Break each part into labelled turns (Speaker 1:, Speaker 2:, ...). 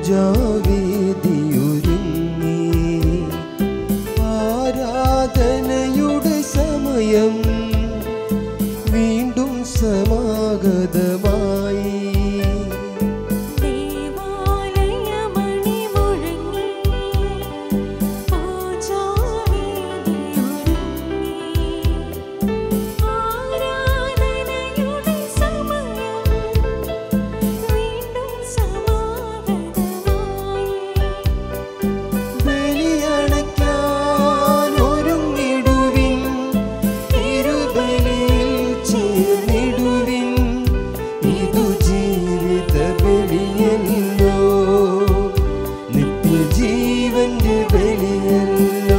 Speaker 1: പൂജാവേദിയൊരുങ്ങി ആരാധനയുടെ സമയം വീണ്ടും സമാഗതമായി
Speaker 2: ദേവാലയമണി മുഴങ്ങി പൂജാവേദിയൊരുങ്ങി ആരാധനയുടെ സമയം വീണ്ടും സമാഗതമായി
Speaker 1: ബലിയണയ്ക്കാൻ ഒരുങ്ങിടുവിൻ തിരുബലിയിൽ ചേർന്നിടുവിൻ ഇതു ജീവിത ബലിയല്ലോ നിത്യജീവന്റെ ബലിയല്ലോ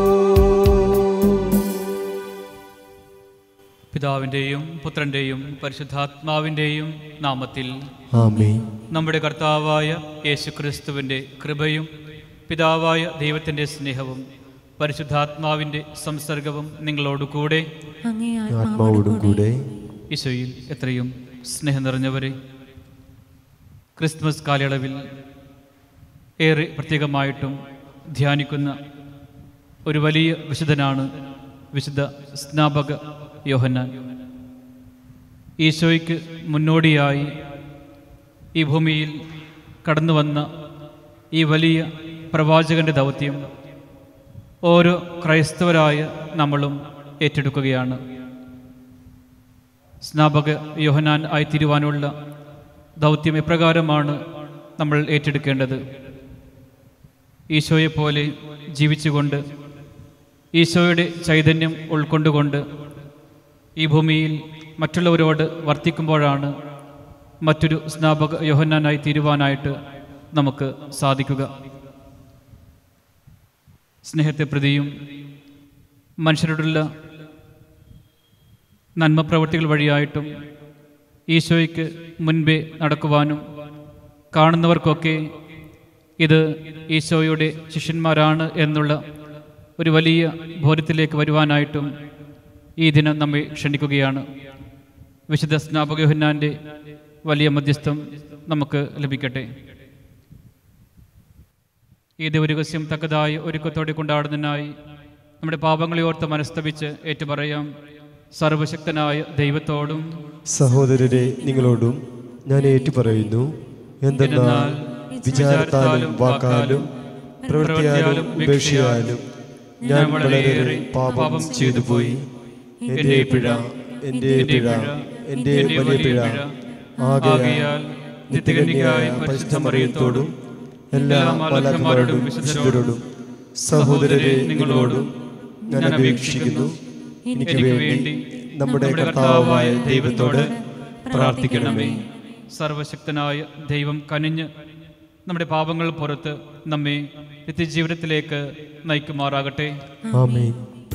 Speaker 3: പിതാവിൻ്റെയും പുത്രൻ്റെയും പരിശുദ്ധാത്മാവിൻ്റെയും നാമത്തിൽ
Speaker 1: ആമേൻ
Speaker 3: നമ്മുടെ കർത്താവായ യേശുക്രിസ്തുവിൻ്റെ കൃപയും പിതാവായ ദൈവത്തിൻ്റെ സ്നേഹവും പരിശുദ്ധാത്മാവിൻ്റെ സംസർഗവും നിങ്ങളോടുകൂടെ
Speaker 2: അങ്ങേ
Speaker 1: ആത്മാവോടും കൂടെ
Speaker 3: ഈശോയിൽ എത്രയും സ്നേഹം നിറഞ്ഞവരെ ക്രിസ്മസ് കാലയളവിൽ ഏറെ പ്രത്യേകമായിട്ടും ധ്യാനിക്കുന്ന ഒരു വലിയ വിശുദ്ധനാണ് വിശുദ്ധ സ്നാപക യോഹന്നാൻ ഈശോയ്ക്ക് മുന്നോടിയായി ഈ ഭൂമിയിൽ കടന്നു വന്ന ഈ വലിയ പ്രവാചകന്റെ ദൗത്യം ഓരോ ക്രൈസ്തവരായ നമ്മളും ഏറ്റെടുക്കുകയാണ് സ്നാപക യോഹനാൻ ആയി തീരുവാനുള്ള ദൗത്യം എപ്രകാരമാണ് നമ്മൾ ഏറ്റെടുക്കേണ്ടത് ഈശോയെപ്പോലെ ജീവിച്ചുകൊണ്ട് ഈശോയുടെ ചൈതന്യം ഉൾക്കൊണ്ടുകൊണ്ട് ഈ ഭൂമിയിൽ മറ്റുള്ളവരോട് വർത്തിക്കുമ്പോഴാണ് മറ്റൊരു സ്നാപക യോഹന്നാനായി തീരുവാനായിട്ട് നമുക്ക് സാധിക്കുക സ്നേഹത്തെ പ്രതിയും മനുഷ്യരോടുള്ള നന്മ പ്രവൃത്തികൾ വഴിയായിട്ടും ഈശോയ്ക്ക് മുൻപേ നടക്കുവാനും കാണുന്നവർക്കൊക്കെ ഇത് ഈശോയുടെ ശിഷ്യന്മാരാണ് എന്നുള്ള ഒരു വലിയ ബോധ്യത്തിലേക്ക് വരുവാനായിട്ടും ഈ ദിനം നമ്മെ ക്ഷണിക്കുകയാണ് വിശുദ്ധ സ്നാപക യോഹന്നാൻ്റെ വലിയ മധ്യസ്ഥം നമുക്ക് ലഭിക്കട്ടെ ഈ ദിവരഹസ്യം തക്കതായ ഒരുക്കത്തോടെ കൊണ്ടാടുന്നതിനായി നമ്മുടെ പാപങ്ങളെ ഓർത്ത് മനസ്തപിച്ച് ഏറ്റുപറയാം സർവശക്തനായ ദൈവത്തോടും
Speaker 1: സഹോദരരെ നിങ്ങളോടും ഞാൻ ഏറ്റുപറയുന്നു എന്തെന്നാൽ വിചാരത്താലും വാക്കാലും പ്രവൃത്തിയാലും ഉപേക്ഷയാലും ഞാൻ വളരെയേറെ പാപം ചെയ്തു പോയി എൻ്റെ പിഴ എൻ്റെ പിഴ എൻ്റെ വലിയ പിഴ ആകയാൽ നിത്യകന്യകായ പരിശുദ്ധമറിയത്തോടും എല്ലാ മാലാഖമാരോടും വിശുദ്ധരോടും സഹോദരരെ നിങ്ങളോടും ഞാൻ അപേക്ഷിക്കുന്നു എനിക്ക് വേണ്ടി നമ്മുടെ കർത്താവായ ദൈവത്തോട് പ്രാർത്ഥിക്കണമേ
Speaker 3: സർവശക്തനായ ദൈവം കനിഞ്ഞ് നമ്മുടെ പാപങ്ങൾ പുറത്ത് നമ്മെ നിത്യജീവിതത്തിലേക്ക് നയിക്കുമാറാകട്ടെ
Speaker 1: ആമേൻ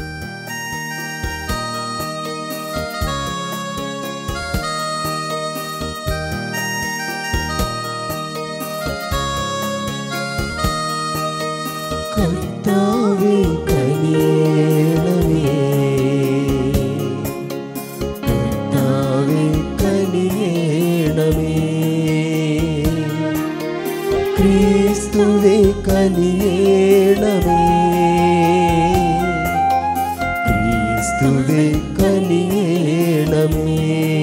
Speaker 1: കർത്താവേ കനിയണമേ കർത്താവേ കനിയണമേ ക്രിസ്തുവേ കനിയണമേ ക്രിസ്തുവേ കനിയണമേ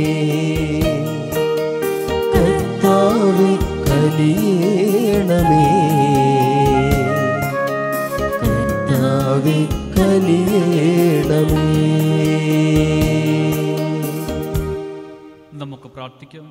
Speaker 1: കർത്താവേ കനിയണമേ കർത്താവേ കനിയണമേ
Speaker 3: നമുക്ക് പ്രാർത്ഥിക്കാം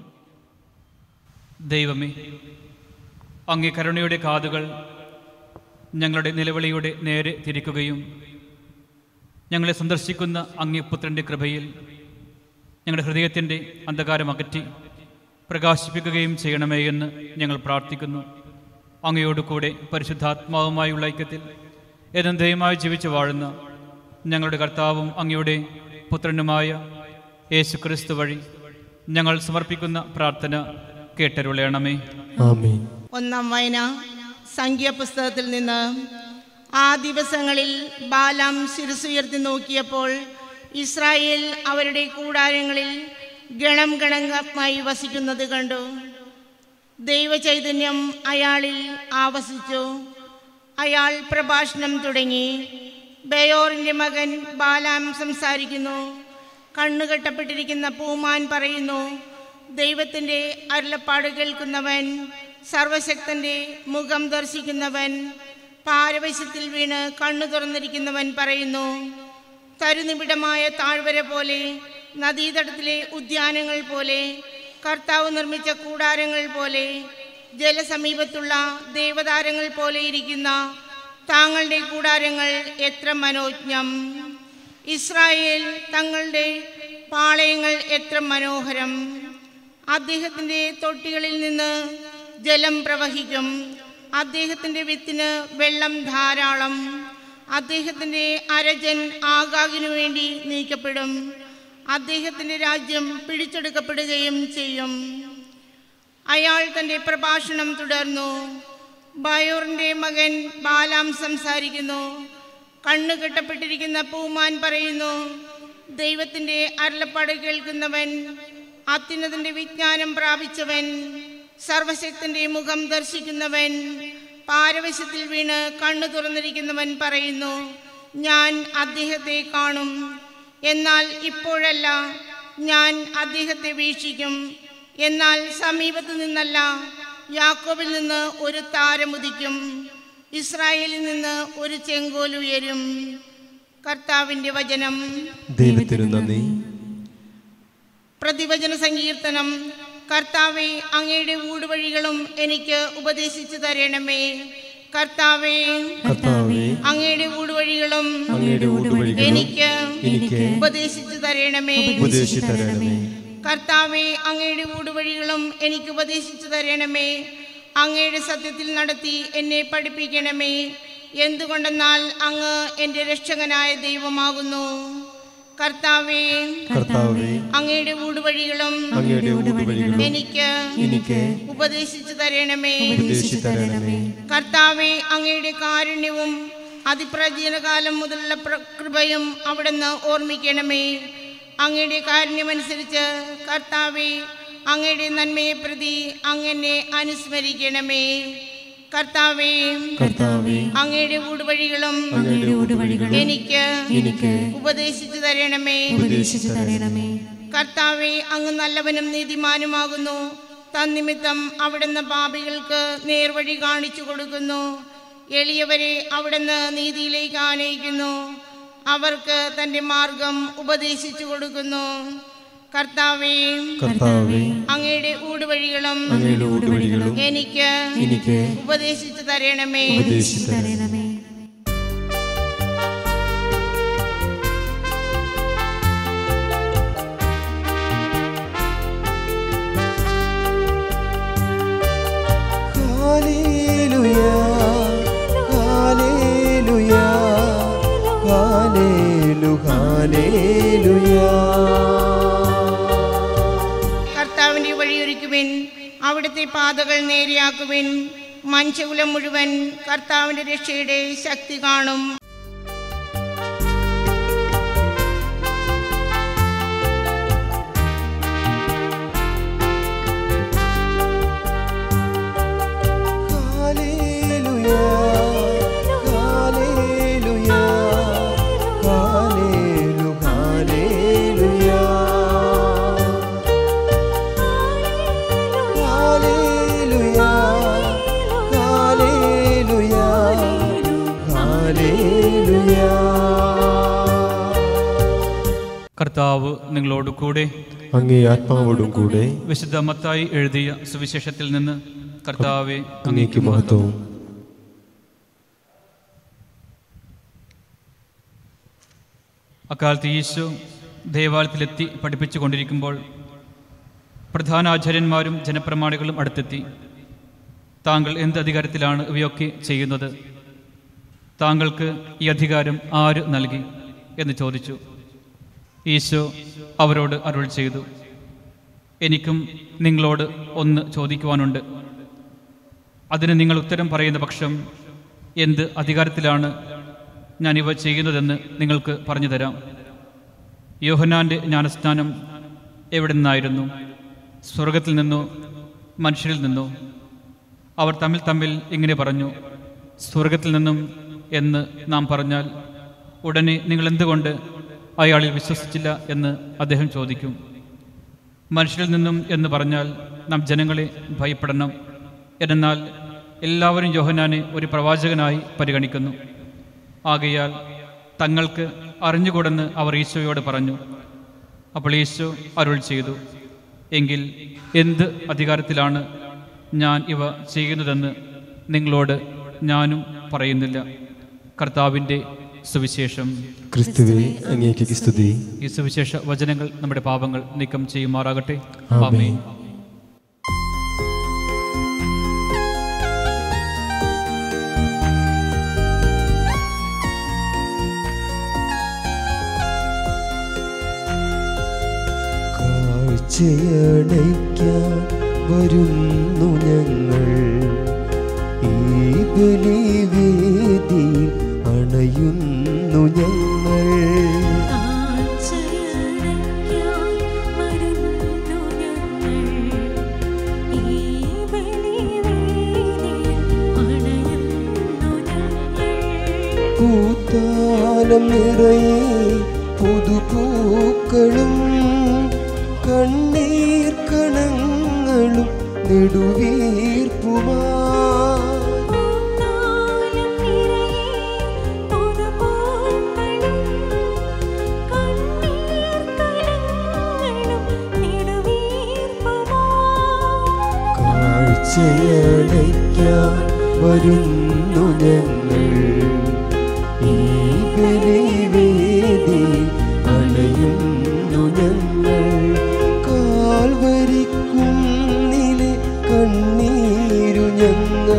Speaker 3: ദൈവമേ അങ്ങേ കരുണയുടെ കാതുകൾ ഞങ്ങളുടെ നിലവിളിയുടെ നേരെ തിരിക്കുകയും ഞങ്ങളെ സന്ദർശിക്കുന്ന അങ്ങേ പുത്രൻ്റെ കൃപയിൽ ഞങ്ങളുടെ ഹൃദയത്തിൻ്റെ അന്ധകാരം അകറ്റി പ്രകാശിപ്പിക്കുകയും ചെയ്യണമേ എന്ന് ഞങ്ങൾ പ്രാർത്ഥിക്കുന്നു അങ്ങയോട് കൂടെ പരിശുദ്ധാത്മാവുമായുള്ള ഐക്യത്തിൽ എന്നും ദയമായി ജീവിച്ചു വാഴുന്ന ഞങ്ങളുടെ കർത്താവും അങ്ങയുടെ പുത്രനുമായ യേശു ക്രിസ്തു വഴി ഞങ്ങൾ സമർപ്പിക്കുന്ന പ്രാർത്ഥന കേട്ടരുളയണമേ
Speaker 1: ആമേൻ
Speaker 4: ഒന്നാം വായന സംഖ്യാപുസ്തകത്തിൽ നിന്ന് ആ ദിവസങ്ങളിൽ ബാലാം ശിരസുയർത്തി നോക്കിയപ്പോൾ ഇസ്രായേൽ അവരുടെ കൂടാരങ്ങളിൽ ഗണം ഗണമായി വസിക്കുന്നത് കണ്ടു ദൈവചൈതന്യം അയാളിൽ ആവസിച്ചു അയാൾ പ്രഭാഷണം തുടങ്ങി ബയോറിൻ്റെ മകൻ ബാലാം സംസാരിക്കുന്നു കണ്ണുകെട്ടപ്പെട്ടിരിക്കുന്ന പൂമാൻ പറയുന്നു ദൈവത്തിൻ്റെ അരുളപ്പാട് കേൾക്കുന്നവൻ സർവശക്തൻ്റെ മുഖം ദർശിക്കുന്നവൻ പാരവശ്യത്തിൽ വീണ് കണ്ണു തുറന്നിരിക്കുന്നവൻ പറയുന്നു തരുനിബിഡമായ താഴ്വര പോലെ നദീതടത്തിലെ ഉദ്യാനങ്ങൾ പോലെ കർത്താവ് നിർമ്മിച്ച കൂടാരങ്ങൾ പോലെ ജലസമീപത്തുള്ള ദേവതാരങ്ങൾ പോലെ ഇരിക്കുന്ന താങ്കളുടെ കൂടാരങ്ങൾ എത്ര മനോജ്ഞം ഇസ്രായേൽ തങ്ങളുടെ പാളയങ്ങൾ എത്ര മനോഹരം അദ്ദേഹത്തിൻ്റെ തൊട്ടികളിൽ നിന്ന് ജലം പ്രവഹിക്കും അദ്ദേഹത്തിൻ്റെ വിത്തിന് വെള്ളം ധാരാളം അദ്ദേഹത്തിൻ്റെ അരജൻ ആകാകിനു വേണ്ടി നീക്കപ്പെടും അദ്ദേഹത്തിൻ്റെ രാജ്യം പിടിച്ചെടുക്കപ്പെടുകയും ചെയ്യും അയാൾ തൻ്റെ പ്രഭാഷണം തുടർന്നു ബയോറിൻ്റെ മകൻ ബാലാം സംസാരിക്കുന്നു കണ്ണു കെട്ടപ്പെട്ടിരിക്കുന്ന പൂമാൻ പറയുന്നു ദൈവത്തിൻ്റെ അരുളപ്പാട് കേൾക്കുന്നവൻ അത്യുന്നതിൻ്റെ വിജ്ഞാനം പ്രാപിച്ചവൻ സർവശക്തൻ്റെ മുഖം ദർശിക്കുന്നവൻ പാരവശ്യത്തിൽ വീണ് കണ്ണു തുറന്നിരിക്കുന്നവൻ പറയുന്നു ഞാൻ അദ്ദേഹത്തെ കാണും എന്നാൽ ഇപ്പോഴല്ല ഞാൻ അദ്ദേഹത്തെ വീക്ഷിക്കും എന്നാൽ സമീപത്ത് നിന്നല്ല യാക്കോബിൽ നിന്ന് ഒരു താരമുദിക്കും ഇസ്രായേലിൽ നിന്ന് ഒരു ചെങ്കോൽ ഉയരും കർത്താവിൻ്റെ വചനം
Speaker 1: ദൈവത്തിനു നന്ദി
Speaker 4: പ്രതിവചന സങ്കീർത്തനം കർത്താവെ അങ്ങയുടെ ഊടുവഴികളും എനിക്ക് ഉപദേശിച്ചു തരണമേ കർത്താവെ
Speaker 1: കർത്താവേ
Speaker 4: അങ്ങയുടെ ഊടുവഴികളും
Speaker 1: അങ്ങയുടെ ഊടുവഴികളും
Speaker 4: എനിക്ക്
Speaker 1: എനിക്ക്
Speaker 4: ഉപദേശിച്ചു തരണമേ
Speaker 1: ഉപദേശിച്ചു തരണമേ
Speaker 4: കർത്താവെ അങ്ങയുടെ ഊടുവഴികളും എനിക്ക് ഉപദേശിച്ചു തരണമേ അങ്ങയുടെ സത്യത്തിൽ നടത്തി എന്നെ പഠിപ്പിക്കണമേ എന്തുകൊണ്ടെന്നാൽ അങ്ങ് എൻ്റെ രക്ഷകനായ ദൈവമാകുന്നു കർത്താവെ
Speaker 1: കർത്താവേ
Speaker 4: അങ്ങയുടെ ഊടുവഴികളും
Speaker 1: അങ്ങയുടെ ഊടുവഴികളും
Speaker 4: എനിക്ക്
Speaker 1: എനിക്ക്
Speaker 4: ഉപദേശിച്ചു തരണമേ
Speaker 1: ഉപദേശിച്ചു തരണമേ
Speaker 4: കർത്താവെ അങ്ങയുടെ കാരുണ്യവും അതിപ്രാചീനകാലം മുതലുള്ള പ്ര- കൃപയും അവിടുന്ന് ഓർമ്മിക്കണമേ അങ്ങയുടെ കാരുണ്യമനുസരിച്ച് കർത്താവെ അങ്ങയുടെ നന്മയെ പ്രതി അങ്ങനെ അനുസ്മരിക്കണമേ കർത്താവെ
Speaker 1: കർത്താവേ
Speaker 4: അങ്ങയുടെ ഊടുവഴികളും
Speaker 1: അങ്ങയുടെ ഊടുവഴികളും
Speaker 4: എനിക്ക്
Speaker 1: എനിക്ക്
Speaker 4: ഉപദേശിച്ചു തരണമേ
Speaker 1: ഉപദേശിച്ചു തരണമേ
Speaker 4: കർത്താവെ അങ്ങ് നല്ലവനും നീതിമാനുമാകുന്നു തന്നിമിത്തം അവിടുന്ന് പാപികൾക്ക് നേർവഴി കാണിച്ചു കൊടുക്കുന്നു എളിയവരെ അവിടുന്ന് നീതിയിലേക്ക് ആനയിക്കുന്നു അവർക്ക് തൻ്റെ മാർഗം ഉപദേശിച്ചു കൊടുക്കുന്നു കർത്താവെ
Speaker 1: കർത്താവേ
Speaker 4: അങ്ങയുടെ ഊടുവഴികളും
Speaker 1: അങ്ങയുടെ ഊടുവഴികളും
Speaker 4: എനിക്ക്
Speaker 1: എനിക്ക്
Speaker 4: ഉപദേശിച്ചു തരണമേ
Speaker 1: ഉപദേശിച്ചു തരണമേ ഹല്ലേലൂയ ഹല്ലേലൂയ ഹല്ലേലു ഹല്ലേലൂയ
Speaker 4: കർത്താവിൻ്റെ വഴിയൊരുക്കുവിൻ അവിടുത്തെ പാതകൾ നേരെയാക്കുവിൻ മനുഷ്യകുലം മുഴുവൻ കർത്താവിൻ്റെ രക്ഷയുടെ ശക്തി കാണും
Speaker 1: ഹല്ലേലൂയ ഹല്ലേലൂയ ഹല്ലേലു ഹല്ലേലൂയ ഹല്ലേലൂയ ഹല്ലേലൂയ ഹല്ലേലൂയ
Speaker 3: കർത്താവ് നിങ്ങളോട് കൂടെ
Speaker 1: അങ്ങേ ആത്മാവോടും കൂടെ
Speaker 3: വിശുദ്ധ മത്തായി എഴുതിയ സുവിശേഷത്തിൽ നിന്ന് കർത്താവെ
Speaker 1: അങ്ങേക്ക് മഹത്വവും
Speaker 3: അക്കാലത്ത് ഈശോ ദേവാലയത്തിലെത്തി പഠിപ്പിച്ചു കൊണ്ടിരിക്കുമ്പോൾ പ്രധാന ആചാര്യന്മാരും ജനപ്രമാണികളും അടുത്തെത്തി താങ്കൾ എന്ത് അധികാരത്തിലാണ് ഇവയൊക്കെ ചെയ്യുന്നത് താങ്കൾക്ക് ഈ അധികാരം ആര് നൽകി എന്ന് ചോദിച്ചു ഈശോ അവരോട് അരുൾ ചെയ്തു എനിക്കും നിങ്ങളോട് ഒന്ന് ചോദിക്കുവാനുണ്ട് അതിന് നിങ്ങൾ ഉത്തരം പറയുന്ന പക്ഷം എന്ത് അധികാരത്തിലാണ് ഞാനിവ ചെയ്യുന്നതെന്ന് നിങ്ങൾക്ക് പറഞ്ഞു തരാം യോഹനാൻ്റെ ജ്ഞാനസ്നാനം എവിടെ നിന്നായിരുന്നു സ്വർഗത്തിൽ നിന്നോ മനുഷ്യരിൽ നിന്നോ അവർ തമ്മിൽ തമ്മിൽ ഇങ്ങനെ പറഞ്ഞു സ്വർഗത്തിൽ നിന്നും എന്ന് നാം പറഞ്ഞാൽ ഉടനെ നിങ്ങൾ എന്തുകൊണ്ട് അയാളിൽ വിശ്വസിച്ചില്ല എന്ന് അദ്ദേഹം ചോദിക്കും മനുഷ്യരിൽ നിന്നും എന്ന് പറഞ്ഞാൽ നാം ജനങ്ങളെ ഭയപ്പെടണം എന്നാൽ എല്ലാവരും യോഹനാനെ ഒരു പ്രവാചകനായി പരിഗണിക്കുന്നു ആകയാൽ തങ്ങൾക്ക് അറിഞ്ഞുകൂടെന്ന് അവർ ഈശോയോട് പറഞ്ഞു അപ്പോൾ ഈശോ അരുൾ ചെയ്തു എങ്കിൽ എന്ത് അധികാരത്തിലാണ് ഞാൻ ഇവ ചെയ്യുന്നതെന്ന് നിങ്ങളോട് ഞാനും പറയുന്നില്ല കർത്താവിൻ്റെ സുവിശേഷം
Speaker 1: ക്രിസ്തുവെ അങ്ങേക്ക് സ്തുതി
Speaker 3: ഈ സുവിശേഷ വചനങ്ങൾ നമ്മുടെ പാപങ്ങൾ നീക്കം ചെയ്യുമാറാകട്ടെ
Speaker 1: ആമേൻ.
Speaker 3: ആമേൻ
Speaker 1: കാഴ്ചയണയ്ക്കാൻ വരുന്നു ഞങ്ങൾ ഈ ബലിവേദിയിൽ അണയുന്നു ഞങ്ങൾ
Speaker 2: കാഴ്ചയടയ്ക്കാൻ വരുന്നു ഞങ്ങൾ. ഈ ബലിവേദിയിൽ അണയുന്നു ഞങ്ങൾ.
Speaker 1: കൂത്താലം നിറയെ പുതുപൂക്കളും കണ്ണീർ കണങ്ങളും നെടുവീർപ്പുമാ
Speaker 2: പൂത്താലം നിറയെ പുതുപൂക്കളും കണ്ണീർ കലങ്ങളും നെടുവീർപ്പുമായി.
Speaker 1: കാഴ്ചയടയ്ക്കാൻ വരുന്നു ഞങ്ങൾ ഈ ബലിവേദി അണയുന്നു ഞങ്ങൾ കാൽവരിക്കുന്നിലെ കണ്ണീരു ഞങ്ങൾ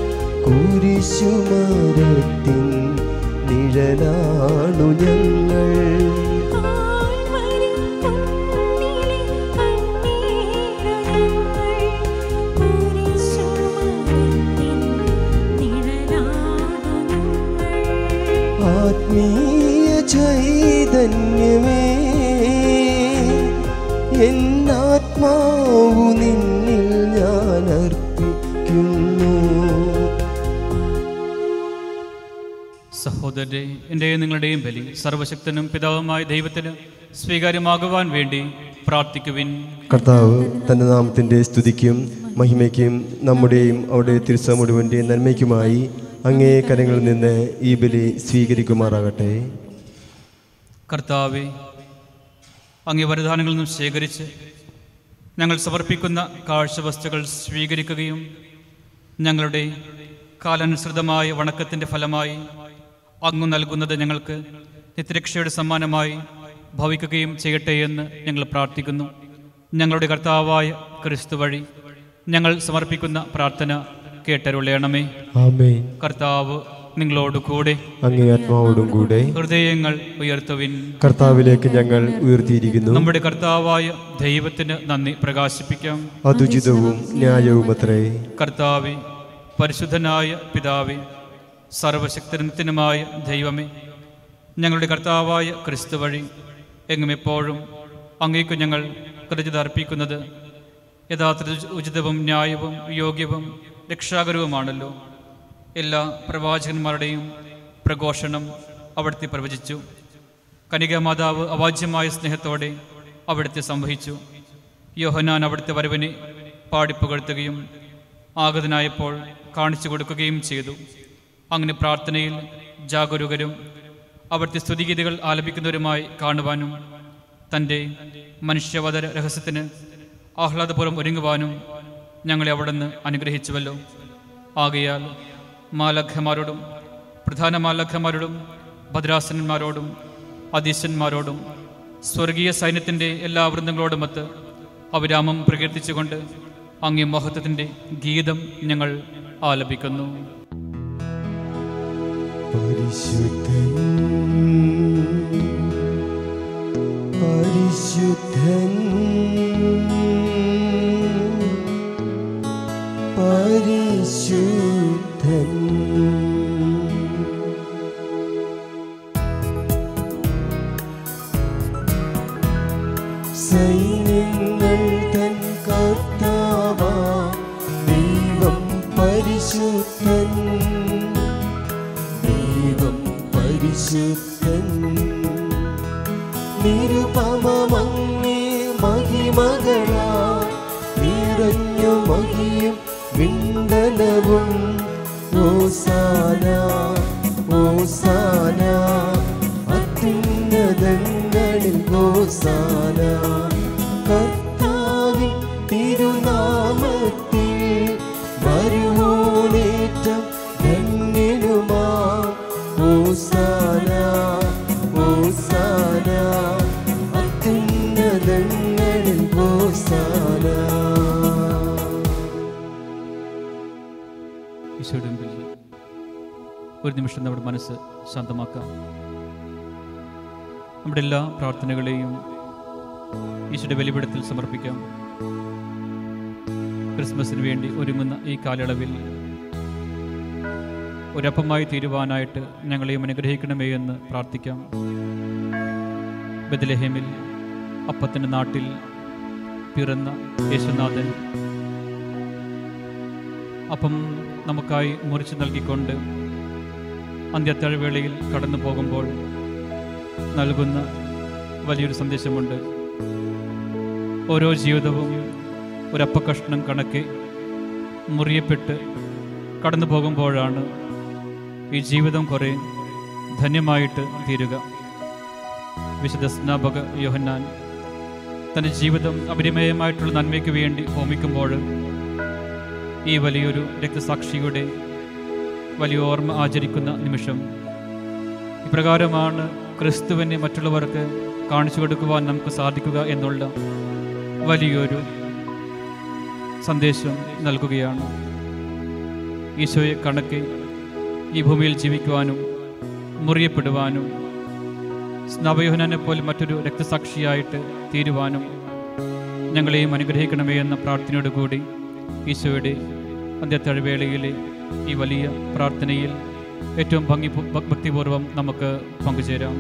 Speaker 1: കുരിശുമരത്തിൻ നിഴലാണു ഞങ്ങൾ
Speaker 2: കാൽവരിക്കുന്നിലെ കണ്ണീരു ഞങ്ങൾ. കുരിശുമരത്തിൻ നിഴലാണു ഞങ്ങൾ.
Speaker 1: ആത്മീയ ചൈതന്യമേ എന്നാത്മാവു നിന്നിൽ ഞാൻ അർപ്പിക്കുന്നു
Speaker 3: സഹോദരരെ എൻ്റെയും നിങ്ങളുടെയും ബലി സർവശക്തനും പിതാവുമായ ദൈവത്തിന് സ്വീകാര്യമാകുവാൻ വേണ്ടി പ്രാർത്ഥിക്കുവിൻ
Speaker 1: കർത്താവ് തന്റെ നാമത്തിന്റെ സ്തുതിക്കും മഹിമയ്ക്കും നമ്മുടെയും അവിടെ തിരുസ മുഴുവൻ്റെ നന്മയ്ക്കുമായി അങ്ങേ കരങ്ങളിൽ നിന്ന് ഈ ബലി സ്വീകരിക്കുമാറാകട്ടെ
Speaker 3: കർത്താവെ അങ്ങേ വരദാനങ്ങളിൽ നിന്നും ശേഖരിച്ച് ഞങ്ങൾ സമർപ്പിക്കുന്ന കാഴ്ചവസ്തുക്കൾ സ്വീകരിക്കുകയും ഞങ്ങളുടെ കാലാനുസൃതമായ വണക്കത്തിൻ്റെ ഫലമായി അങ്ങ് നൽകുന്നത് ഞങ്ങൾക്ക് നിത്യരക്ഷയുടെ സമ്മാനമായി ഭവിക്കുകയും ചെയ്യട്ടെ എന്ന് ഞങ്ങൾ പ്രാർത്ഥിക്കുന്നു ഞങ്ങളുടെ കർത്താവായ ക്രിസ്തു വഴി ഞങ്ങൾ സമർപ്പിക്കുന്ന പ്രാർത്ഥന കേട്ടരുളയണമേ
Speaker 1: ആമേൻ
Speaker 3: കർത്താവ് നിങ്ങളോട് കൂടെ
Speaker 1: അങ്ങേ ആത്മാവോടും കൂടെ
Speaker 3: ഹൃദയങ്ങൾ ഉയർത്തുവിൻ
Speaker 1: കർത്താവിലേക്ക് ഞങ്ങൾ ഉയർത്തിയിരിക്കുന്നു
Speaker 3: നമ്മുടെ കർത്താവായ ദൈവത്തിന് നന്ദി പ്രകാശിപ്പിക്കാം
Speaker 1: അതുചിതവും ന്യായവുമത്രേ
Speaker 3: കർത്താവെ പരിശുദ്ധനായ പിതാവെ സർവശക്തനത്തിനുമായ ദൈവമേ ഞങ്ങളുടെ കർത്താവായ ക്രിസ്തു വഴി എങ്ങും എപ്പോഴും അങ്ങേക്ക് ഞങ്ങൾ കൃതജ്ഞത അർപ്പിക്കുന്നത് യഥാർത്ഥ ഉചിതവും ന്യായവും യോഗ്യവും രക്ഷാകരവുമാണല്ലോ എല്ലാ പ്രവാചകന്മാരുടെയും പ്രഘോഷണം അവിടുത്തെ പ്രവചിച്ചു കനിക മാതാവ് അവാജ്യമായ സ്നേഹത്തോടെ അവിടുത്തെ സംവഹിച്ചു യോഹനാൻ അവിടുത്തെ വരവിനെ പാടിപ്പുകഴ്ത്തുകയും ആഗതനായപ്പോൾ കാണിച്ചു കൊടുക്കുകയും ചെയ്തു അങ്ങനെ പ്രാർത്ഥനയിൽ ജാഗരൂകരും അവിടുത്തെ സ്തുതിഗീതികൾ ആലപിക്കുന്നവരുമായി കാണുവാനും തൻ്റെ മനുഷ്യവതര രഹസ്യത്തിന് ആഹ്ലാദപൂർവ്വം ഒരുങ്ങുവാനും ഞങ്ങളെ അവിടുന്ന് അനുഗ്രഹിച്ചുവല്ലോ ആകയാൽ മാലഖമാരോടും പ്രധാന മാലഖമാരോടും ഭദ്രാസനന്മാരോടും അതീശന്മാരോടും സ്വർഗീയ സൈന്യത്തിൻ്റെ എല്ലാ വൃന്ദങ്ങളോടുമൊത്ത് അവിരാമം പ്രകീർത്തിച്ചുകൊണ്ട് അങ്ങേ മഹത്വത്തിൻ്റെ ഗീതം ഞങ്ങൾ ആലപിക്കുന്നു
Speaker 1: പരിശുദ്ധൻ പരിശുദ്ധൻ പരിശുദ്ധൻ സൈന്യങ്ങൾ തൻ കർത്താവാ ദൈവം പരിശുദ്ധൻ ദൈവം പരിശുദ്ധൻ നിരുപമങ്ങേ മഹിമകളാ നിറഞ്ഞു മഹിയും വിണ്ടലവും ഓസാന ഓസാന അത്യുന്നതങ്ങളിൽ ഓസാന കർത്താവിൻ തിരുനാമത്തിൽ വരുവോനേറ്റം ധന്യനുമാ ഓസാന ഓസാന അത്യുന്നതങ്ങളിൽ ഓസാന
Speaker 3: ഈശോയുടെ മുമ്പിൽ ഒരു നിമിഷം നമ്മുടെ മനസ്സ് ശാന്തമാക്കാം നമ്മുടെ എല്ലാ പ്രാർത്ഥനകളെയും ഈശോയുടെ ബലിപിടത്തിൽ സമർപ്പിക്കാം ക്രിസ്മസിന് വേണ്ടി ഒരുങ്ങുന്ന ഈ കാലയളവിൽ ഒരപ്പമായി തീരുവാനായിട്ട് ഞങ്ങളെയും അനുഗ്രഹിക്കണമേ എന്ന് പ്രാർത്ഥിക്കാം ബദലഹേമിൽ അപ്പത്തിൻ്റെ നാട്ടിൽ പിറന്ന യേശുനാഥൻ അപ്പം നമുക്കായി മുറിച്ച് നൽകിക്കൊണ്ട് അന്ത്യത്തഴവേളയിൽ കടന്നു പോകുമ്പോൾ നൽകുന്ന വലിയൊരു സന്ദേശമുണ്ട് ഓരോ ജീവിതവും ഒരപ്പക്കഷ്ണം കണക്കെ മുറിയപ്പെട്ട് കടന്നു പോകുമ്പോഴാണ് ഈ ജീവിതം കുറേ ധന്യമായിട്ട് തീരുക വിശുദ്ധ സ്നാപക യോഹന്നാൻ തൻ്റെ ജീവിതം അപരിമയമായിട്ടുള്ള നന്മയ്ക്ക് വേണ്ടി ഹോമിക്കുമ്പോൾ ഈ വലിയൊരു രക്തസാക്ഷിയുടെ വലിയ ഓർമ്മ ആചരിക്കുന്ന നിമിഷം ഇപ്രകാരമാണ് ക്രിസ്തുവിനെ മറ്റുള്ളവർക്ക് കാണിച്ചു കൊടുക്കുവാൻ നമുക്ക് സാധിക്കുക എന്നുള്ള വലിയൊരു സന്ദേശം നൽകുകയാണ് ഈശോയെ കണക്കെ ഈ ഭൂമിയിൽ ജീവിക്കുവാനും മുറിയപ്പെടുവാനും സ്നവയോഹനെ പോലെ മറ്റൊരു രക്തസാക്ഷിയായിട്ട് തീരുവാനും ഞങ്ങളെയും അനുഗ്രഹിക്കണമേ എന്ന പ്രാർത്ഥനയോട് കൂടി ഈശോയുടെ അന്ത്യത്തഴവേളയിലെ ഈ വലിയ പ്രാർത്ഥനയിൽ ഏറ്റവും ഭംഗി ഭക്തിപൂർവം നമുക്ക് പങ്കുചേരാം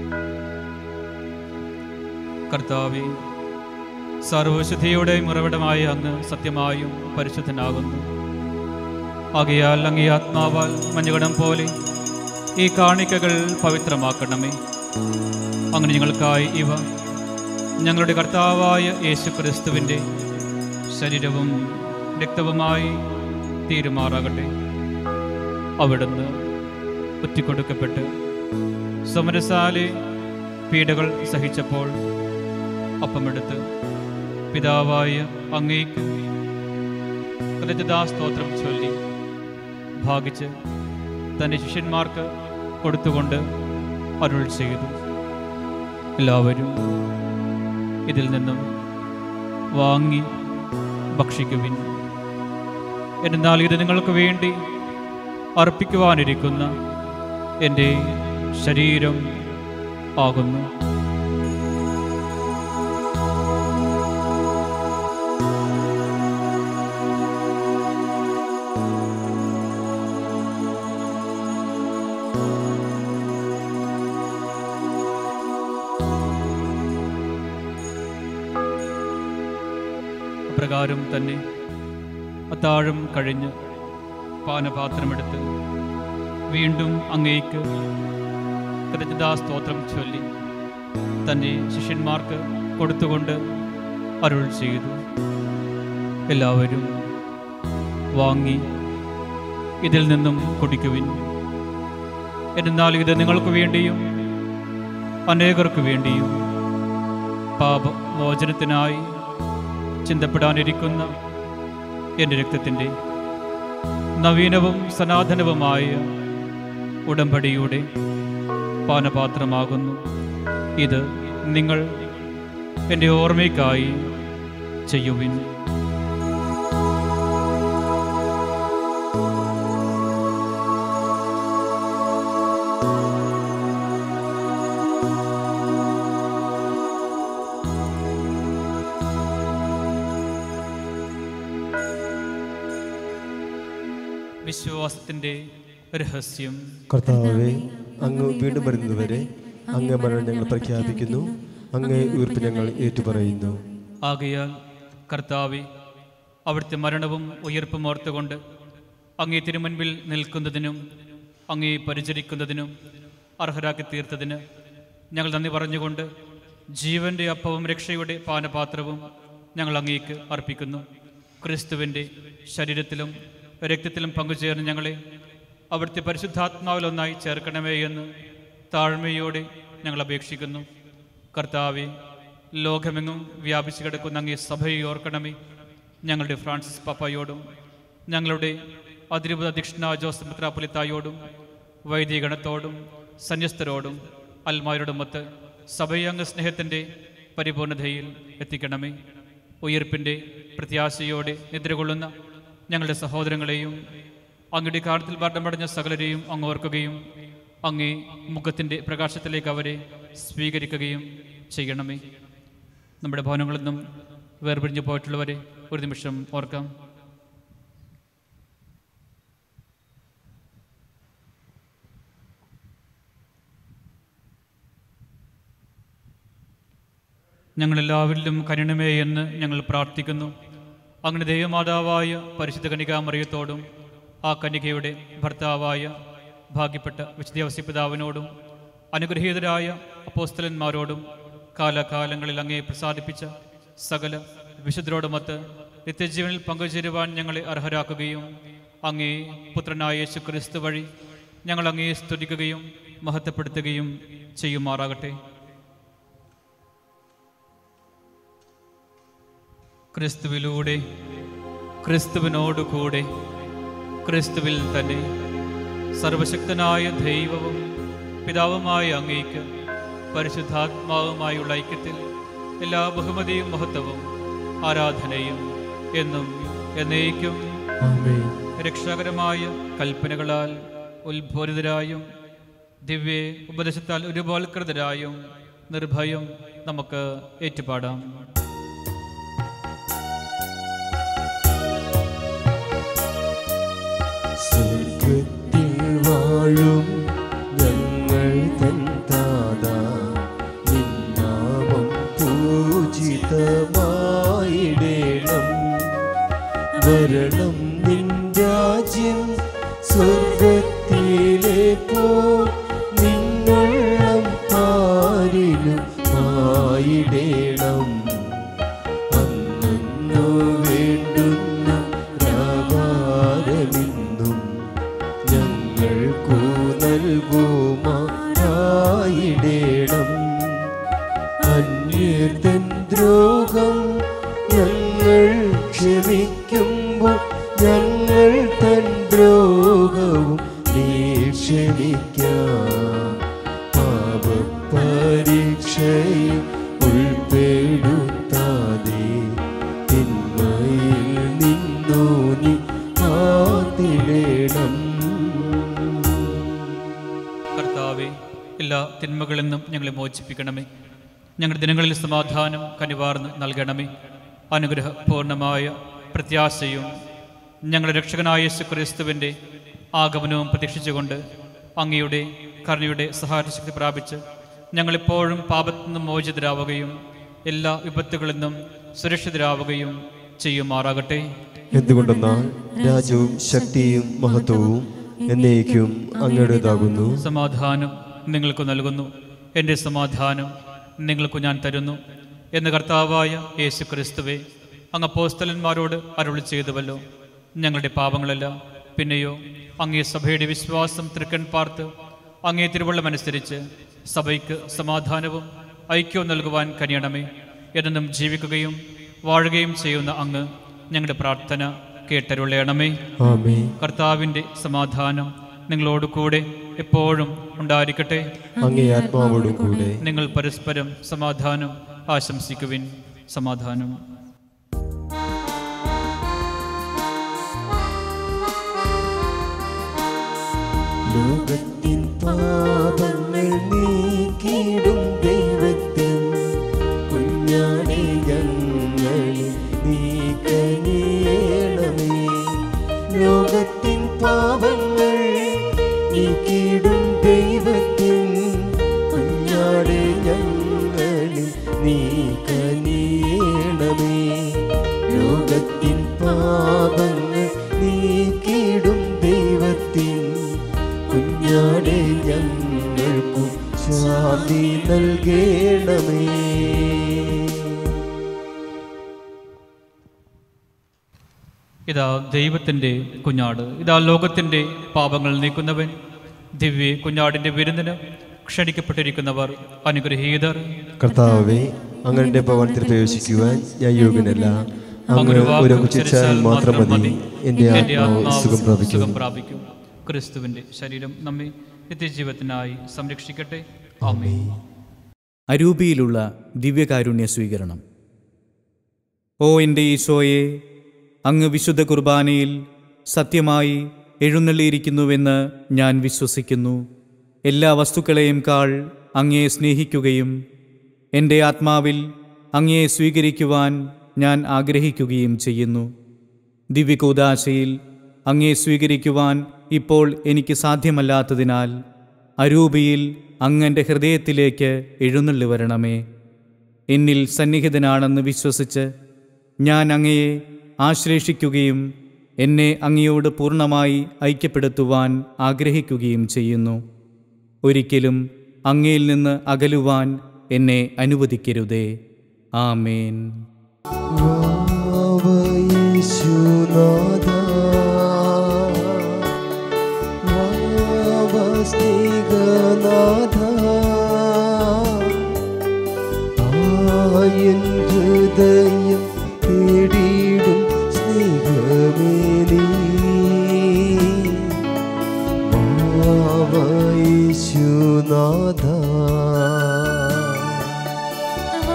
Speaker 3: കർത്താവെ സർവശുദ്ധിയുടെ ഉറവിടമായ അങ്ങ് സത്യമായും പരിശുദ്ധനാകുന്നു ആകയാൽ അങ്ങേ ആത്മാവാൽ മഞ്ഞുകടം പോലെ ഈ കാണിക്കകൾ പവിത്രമാക്കണമേ അങ്ങനെ ഞങ്ങൾക്കായി ഇവ ഞങ്ങളുടെ കർത്താവായ യേശു ക്രിസ്തുവിൻ്റെ ശരീരവും രക്തവുമായി തീരുമാറാകട്ടെ അവിടുന്ന് ഒറ്റിക്കൊടുക്കപ്പെട്ട് സമരസാലെ പീഡകൾ സഹിച്ചപ്പോൾ അപ്പമെടുത്ത് പിതാവായ അങ്ങേക്ക് കൃതജ്ഞതാസ്തോത്രം ചൊല്ലി ഭാഗിച്ച് തൻ്റെ ശിഷ്യന്മാർക്ക് കൊടുത്തുകൊണ്ട് അരുൾ ചെയ്തു എല്ലാവരും ഇതിൽ നിന്നും വാങ്ങി ഭക്ഷിക്കുവിൻ എന്നാൽ ഇത് നിങ്ങൾക്ക് വേണ്ടി അർപ്പിക്കുവാനിരിക്കുന്ന എൻ്റെ ശരീരം ആകുന്നു അപ്രകാരം തന്നെ അത്താഴം കഴിഞ്ഞ് പാനപാത്രമെടുത്ത് വീണ്ടും അങ്ങേക്ക് കൃതജ്ഞതാസ്തോത്രം ചൊല്ലി തൻ്റെ ശിഷ്യന്മാർക്ക് കൊടുത്തുകൊണ്ട് അരുൾ ചെയ്തു എല്ലാവരും വാങ്ങി ഇതിൽ നിന്നും കുടിക്കുവിൻ എന്നാൽ ഇത് നിങ്ങൾക്ക് വേണ്ടിയും അനേകർക്ക് വേണ്ടിയും പാപമോചനത്തിനായി ചിന്തപ്പെടാനിരിക്കുന്ന എൻ്റെ രക്തത്തിൻ്റെ നവീനവും സനാതനവുമായ ഉടമ്പടിയുടെ പാനപാത്രമാകുന്നു ഇത് നിങ്ങൾ എൻ്റെ ഓർമ്മയ്ക്കായി ചെയ്യുവിൻ വിശ്വാസത്തിൻ്റെ രഹസ്യം
Speaker 1: കർത്താവെ അങ്ങ് വീണ്ടും വരുന്നതുവരെ അങ്ങ് മരണം ഞങ്ങൾ പ്രഖ്യാപിക്കുന്നു അങ്ങ് ഉയർപ്പ് ഞങ്ങൾ ഏറ്റുപറയുന്നു
Speaker 3: ആകയാൽ കർത്താവെ അവിടുത്തെ മരണവും ഉയർപ്പും ഓർത്തുകൊണ്ട് അങ്ങേ തിരുമുൻപിൽ നിൽക്കുന്നതിനും അങ്ങേ പരിചരിക്കുന്നതിനും അർഹരാക്കി തീർത്തതിന് ഞങ്ങൾ നന്ദി പറഞ്ഞുകൊണ്ട് ജീവന്റെ അപ്പവും രക്ഷയുടെ പാനപാത്രവും ഞങ്ങൾ അങ്ങേക്ക് അർപ്പിക്കുന്നു ക്രിസ്തുവിൻ്റെ ശരീരത്തിലും രക്തത്തിലും പങ്കുചേർന്ന് ഞങ്ങളെ അവിടുത്തെ പരിശുദ്ധാത്മാവിലൊന്നായി ചേർക്കണമേ എന്ന് താഴ്മയോടെ ഞങ്ങൾ അപേക്ഷിക്കുന്നു കർത്താവെ ലോകമെങ്ങും വ്യാപിച്ചു കിടക്കുന്ന അങ്ങേ സഭയെ ഓർക്കണമേ ഞങ്ങളുടെ ഫ്രാൻസിസ് പാപ്പയോടും ഞങ്ങളുടെ അതിരൂപത അധ്യക്ഷന ജോസഫ് മെത്രാപ്പൊലിത്തായോടും വൈദികഗണത്തോടും സന്യസ്തരോടും അൽമാരോടുമൊത്ത് സഭയംഗ സ്നേഹത്തിൻ്റെ പരിപൂർണതയിൽ എത്തിക്കണമേ ഉയർപ്പിൻ്റെ പ്രത്യാശയോടെ നിദ്രകൊള്ളുന്ന ഞങ്ങളുടെ സഹോദരങ്ങളെയും അങ്ങയുടെ കാലത്തിൽ വർണ്ണമടഞ്ഞ സകലരെയും അങ്ങ് ഓർക്കുകയും അങ്ങേ മുഖത്തിൻ്റെ പ്രകാശത്തിലേക്ക് അവരെ സ്വീകരിക്കുകയും ചെയ്യണമേ നമ്മുടെ ഭവനങ്ങളിൽ നിന്നും വേർപിരിഞ്ഞു പോയിട്ടുള്ളവരെ ഒരു നിമിഷം ഓർക്കാം ഞങ്ങളെല്ലാവരിലും കരുണമേ എന്ന് ഞങ്ങൾ പ്രാർത്ഥിക്കുന്നു അങ്ങനെ ദൈവമാതാവായ പരിശുദ്ധ കനികാമറിയത്തോടും ആ കന്യകയുടെ ഭർത്താവായ ഭാഗ്യപ്പെട്ട വിശുദ്ധവസി പിതാവിനോടും അനുഗ്രഹീതരായ അപ്പോസ്തലന്മാരോടും കാലകാലങ്ങളിൽ അങ്ങേ പ്രസാദിപ്പിച്ച സകല വിശുദ്ധരോടുമൊത്ത് നിത്യജീവനിൽ പങ്കുചേരുവാൻ ഞങ്ങളെ അർഹരാക്കുകയും അങ്ങേ പുത്രനായ യേശു ക്രിസ്തു വഴി ഞങ്ങൾ അങ്ങേ സ്തുതിക്കുകയും മഹത്വപ്പെടുത്തുകയും ചെയ്യുമാറാകട്ടെ ക്രിസ്തുവിലൂടെ ക്രിസ്തുവിനോട് കൂടെ ക്രിസ്തുവിൽ തന്നെ സർവശക്തനായ ദൈവവും പിതാവുമായ അങ്ങേക്ക് പരിശുദ്ധാത്മാവുമായുള്ള ഐക്യത്തിൽ എല്ലാ ബഹുമതിയും മഹത്വവും ആരാധനയും എന്നും എന്നേക്കും
Speaker 1: ആമേൻ
Speaker 3: രക്ഷാകരമായ കൽപ്പനകളാൽ ഉത്ബോധിതരായും ദിവ്യ ഉപദേശത്താൽ ഒരുപോൽകൃതരായും നിർഭയം നമുക്ക് ഏറ്റുപാടാം
Speaker 1: സ്വർഗത്തിൽ വാഴും ഞങ്ങൾ തൻ താതാ നിന്നാമം പൂജിതമായിടേണം വരണം നിൻ രാജ്യം സ്വർഗത്തിലെ പോ നിന്നുള്ള പാരിലും ആയിടേണം അന്നു വേണ്ടുന്ന വ്യാപാരമിന്നും ഞങ്ങൾക്കു നൽകുമായിടേണം അന്യതൻ ദ്രോഹം ഞങ്ങൾ ക്ഷമിക്കുമ്പോൾ ഞങ്ങൾ തൻ ദ്രോഹവും നീ ക്ഷമിക്കാം പാപപരീക്ഷയിൽ ഉൾപ്പെടുത്താതെ തിന്മയിൽ നിന്നു നീ കാത്തിടണം
Speaker 3: കർത്താവെ എല്ലാ തിന്മകളിൽ നിന്നും ഞങ്ങളെ മോചിപ്പിക്കണമേ ഞങ്ങളുടെ ദിനങ്ങളിൽ സമാധാനം കനിവാർന്ന് നൽകണമേ അനുഗ്രഹപൂർണമായ പ്രത്യാശയും ഞങ്ങളുടെ രക്ഷകനായ യേശു ക്രിസ്തുവിൻ്റെ ആഗമനവും പ്രതീക്ഷിച്ചുകൊണ്ട് അങ്ങയുടെ കരുണയുടെ സഹായശക്തി പ്രാപിച്ച് ഞങ്ങളിപ്പോഴും പാപത്തു നിന്നും മോചിതരാവുകയും എല്ലാ വിപത്തുകളിൽ നിന്നും സുരക്ഷിതരാവുകയും ചെയ്യുമാറാകട്ടെ
Speaker 1: എന്തുകൊണ്ടെന്നാൽ രാജ്യവും ശക്തിയും മഹത്വവും എന്നേക്കും അങ്ങയുടേതാകുന്നു
Speaker 3: സമാധാനം നിങ്ങൾക്ക് നൽകുന്നു എൻ്റെ സമാധാനം നിങ്ങൾക്ക് ഞാൻ തരുന്നു എന്ന് കർത്താവായ യേശു ക്രിസ്തുവെ അങ്ങ് അപ്പോസ്തലന്മാരോട് അരുളി ചെയ്തുവല്ലോ ഞങ്ങളുടെ പാപങ്ങളല്ല പിന്നെയോ അങ്ങേ സഭയുടെ വിശ്വാസം തൃക്കൺ പാർത്ത് അങ്ങേ തിരുവള്ളമനുസരിച്ച് സഭയ്ക്ക് സമാധാനവും ഐക്യവും നൽകുവാൻ കനിയണമേ എന്നും ജീവിക്കുകയും വാഴുകയും ചെയ്യുന്ന അങ്ങ് ഞങ്ങളുടെ പ്രാർത്ഥന കേട്ടരുളയണമേ
Speaker 1: ആമേ
Speaker 3: കർത്താവിൻ്റെ സമാധാനം നിങ്ങളോട് കൂടെ എപ്പോഴും ഉണ്ടായിരിക്കട്ടെ
Speaker 1: അങ്ങേ ആത്മാവോടും കൂടെ
Speaker 3: നിങ്ങൾ പരസ്പരം സമാധാനം ആശംസിക്കുവിൻ സമാധാനം
Speaker 1: ലോകത്തിൻ പാപങ്ങൾ നീക്കിടും ദൈവത്തിൻ കുഞ്ഞാണെ ഞങ്ങളിൽ നീ കനിയണമേ ലോകത്തിൻ പാപങ്ങൾ നീക്കിടും ദൈവത്തിൻ കുഞ്ഞാടെ ഞങ്ങളിൽ നീ കനിയണമേ ലോകത്തിൻ പാപങ്ങൾ നീക്കിടും നീ നൽകേണമേ
Speaker 3: ഇതാ ദൈവത്തിൻ്റെ കുഞ്ഞാട് ഇതാ ലോകത്തിൻ്റെ പാപങ്ങൾ നീക്കുന്നവൻ ദിവ്യ കുഞ്ഞാടിൻ്റെ വിരുന്നിന് ക്ഷണിക്കപ്പെട്ടിരിക്കുന്നവർ അനുഗ്രഹീതർ
Speaker 1: കർത്താവെ അങ്ങയുടെ ഭവനത്തിൽ പ്രവേശിക്കുവാൻ ഞാൻ യോഗ്യനല്ല അങ്ങ് ഒരു കുച്ചിച്ചാൽ മാത്രം മതി എൻ്റെ ആത്മാവ് സുഖം പ്രാപിക്കും
Speaker 3: സുഖം പ്രാപിക്കും ക്രിസ്തുവിൻ്റെ ശരീരം നമ്മെ നിത്യജീവത്തിനായി സംരക്ഷിക്കട്ടെ ആമേ
Speaker 5: അരൂപിയിലുള്ള ദിവ്യകാരുണ്യ സ്വീകരണം ഓ എൻ്റെ ഈശോയെ അങ്ങ് വിശുദ്ധ കുർബാനയിൽ സത്യമായി എഴുന്നള്ളിയിരിക്കുന്നുവെന്ന് ഞാൻ വിശ്വസിക്കുന്നു എല്ലാ വസ്തുക്കളെയും കാൾ അങ്ങയെ സ്നേഹിക്കുകയും എൻ്റെ ആത്മാവിൽ അങ്ങയെ സ്വീകരിക്കുവാൻ ഞാൻ ആഗ്രഹിക്കുകയും ചെയ്യുന്നു ദിവ്യകൂദാശയിൽ അങ്ങയെ സ്വീകരിക്കുവാൻ ഇപ്പോൾ എനിക്ക് സാധ്യമല്ലാത്തതിനാൽ അരൂപിയിൽ അങ്ങൻ്റെ ഹൃദയത്തിലേക്ക് എഴുന്നള്ളി വരണമേ എന്നിൽ സന്നിഹിതനാണെന്ന് വിശ്വസിച്ച് ഞാൻ അങ്ങയെ ആശ്ലേഷിക്കുകയും എന്നെ അങ്ങയോട് പൂർണ്ണമായി ഐക്യപ്പെടുത്തുവാൻ ആഗ്രഹിക്കുകയും ചെയ്യുന്നു ഒരിക്കലും അങ്ങയിൽ നിന്ന് അകലുവാൻ എന്നെ അനുവദിക്കരുതേ ആമേൻ
Speaker 1: യേശുനാഥ സ്നേഹനാഥ ആയൻ ഹൃദയം തേടിയിടും സ്നേഹമേ നീ യേശുനാഥ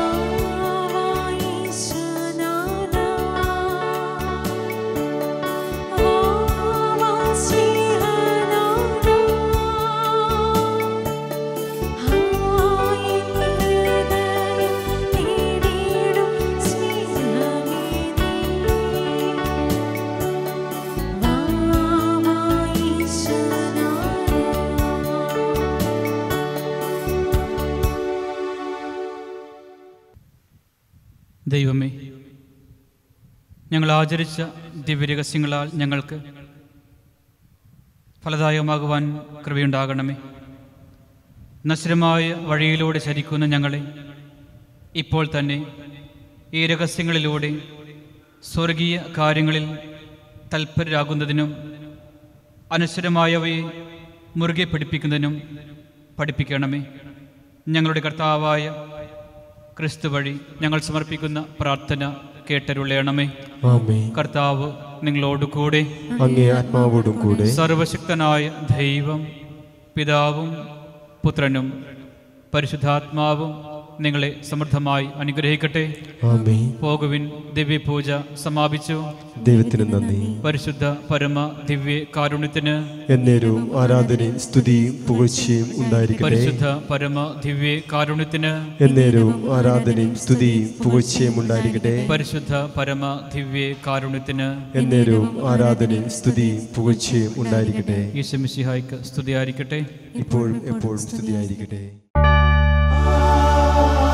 Speaker 3: ദൈവമേ ഞങ്ങൾ ആചരിച്ച ദിവ്യരഹസ്യങ്ങളാൽ ഞങ്ങൾക്ക് ഫലദായകമാകുവാൻ കൃപയുണ്ടാകണമേ നശ്വരമായ വഴിയിലൂടെ ചരിക്കുന്ന ഞങ്ങളെ ഇപ്പോൾ തന്നെ ഈ രഹസ്യങ്ങളിലൂടെ സ്വർഗീയ കാര്യങ്ങളിൽ തൽപരരാകുന്നതിനും അനശ്വരമായവയെ മുറുകെ പിടിപ്പിക്കുന്നതിനും പഠിപ്പിക്കണമേ ഞങ്ങളുടെ കർത്താവായ ക്രിസ്തു വഴി ഞങ്ങൾ സമർപ്പിക്കുന്ന പ്രാർത്ഥന കേട്ടരുളയണമേ
Speaker 1: ആമേ
Speaker 3: കർത്താവ് നിങ്ങളോട് കൂടെ
Speaker 1: അങ്ങേ ആത്മാവോടും കൂടെ
Speaker 3: സർവശക്തനായ ദൈവം പിതാവും പുത്രനും പരിശുദ്ധാത്മാവും നിങ്ങളെ സമൃദ്ധമായി അനുഗ്രഹിക്കട്ടെ
Speaker 1: ആമേ
Speaker 3: പോകുവിൻ ദിവ്യപൂജ സമാപിച്ചു
Speaker 1: ദൈവത്തിന് നന്ദി
Speaker 3: പരിശുദ്ധ പരമ ദിവ്യ കാരുണ്യത്തിന്
Speaker 1: എന്നേരവും ആരാധനയും സ്തുതിയും പുകഴ്ചയും ഉണ്ടായിരിക്കട്ടെ
Speaker 3: പരിശുദ്ധ പരമ ദിവ്യ കാരുണ്യത്തിന്
Speaker 1: എന്നേരവും ആരാധനയും സ്തുതിയും പുകഴ്ചയും ഉണ്ടായിരിക്കട്ടെ
Speaker 3: പരിശുദ്ധ പരമ ദിവ്യ കാരുണ്യത്തിന്
Speaker 1: എന്നേരവും ആരാധനയും സ്തുതിയും പുകഴ്ചയും ഉണ്ടായിരിക്കട്ടെ
Speaker 3: ഈശമിശിഹായ്ക്ക് സ്തുതിയായിരിക്കട്ടെ
Speaker 1: ഇപ്പോഴും എപ്പോഴും സ്തുതിയായിരിക്കട്ടെ
Speaker 2: ആ